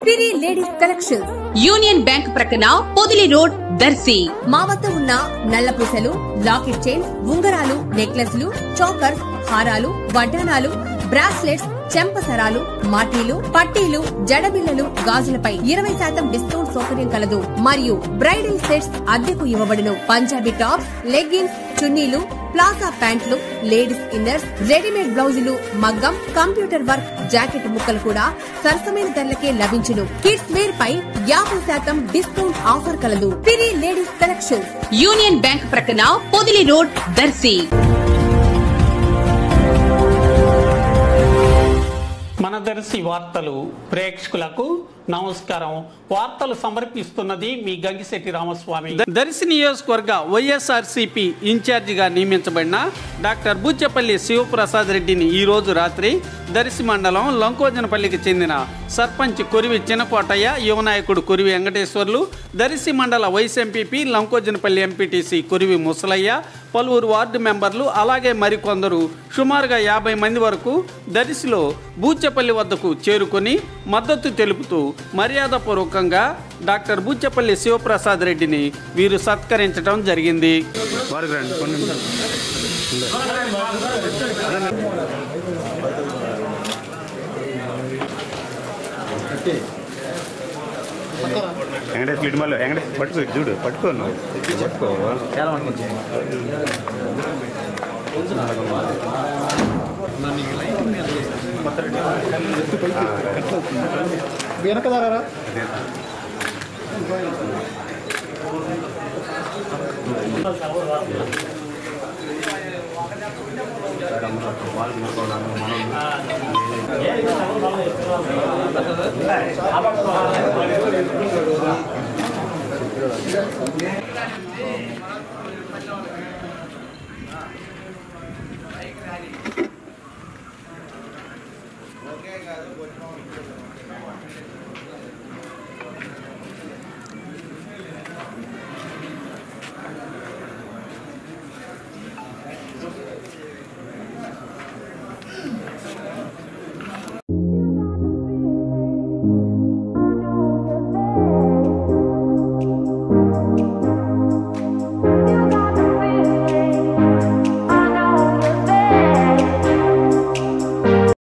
సిరి ladies collections Union Bank ప్రక్కన Podili road Darsi మా వద్ద ఉన్న నల్ల పూసలు లాకెట్ చైన్స్ ఉంగరాలు నెక్లెస్లు చోకర్స్ హారాలు వడ్డానాలు బ్రాస్లెట్స్ చెంపసరాలు మాటీలు పట్టీలు జడబిల్లలు గాజులపై ఇరవై శాతం డిస్కౌంట్ సౌకర్యం కలదు మరియు బ్రైడల్ సెట్స్ అద్దెకు ఇవ్వబడును పంజాబీ టాప్స్ లెగ్గిన్స్ చున్నీలు ప్లాజా ప్యాంట్లు లేడీస్ ఇన్నర్స్ రెడీమేడ్ బ్లౌజులు మగ్గం కంప్యూటర్ వర్క్ జాకెట్ ముక్కలు కూడా సరసమైన ధరలకే లభించును కిడ్స్ వేర్ పై యాభై శాతం డిస్కౌంట్ ఆఫర్ కలదు Siri ladies collections Union Bank ప్రక్కన పొదిలి రోడ్ దర్శి మన దర్శి వార్తలు ప్రేక్షకులకు నమస్కారం వార్తలు సమర్పిస్తున్నది మీ గంగిశెట్టి రామస్వామి దర్శి నియోజకవర్గ వైఎస్ఆర్సిపి ఇన్ఛార్జిగా నియమించబడిన డాక్టర్ బుచ్చపల్లి శివప్రసాద్ రెడ్డిని ఈ రోజు రాత్రి దర్శి మండలం లంకోజనపల్లికి చెందిన సర్పంచ్ కొరివి చిన్నకోటయ్య యువ నాయకుడు కొరివి వెంకటేశ్వర్లు దర్శి మండల vice MPP Lankojanapalli MPTC Korivi Musalaiah పలువురు వార్డు మెంబర్లు అలాగే మరికొందరు సుమారుగా యాభై మంది వరకు దర్శిలో బూచెపల్లి వద్దకు చేరుకొని మద్దతు తెలుపుతూ మర్యాదపూర్వకంగా డాక్టర్ బూచెపల్లి శివప్రసాద్ రెడ్డిని వీరు సత్కరించడం జరిగింది వారికి రండి కొన్ని నిమిషాలు వెంకటేష్ లిడ్ మళ్ళీ వెంకటేష్ పట్టుకో ఇటు చూడు పట్టుకో నువ్వు పట్టుకో చాలా వెనకదారా ఓకే కాదు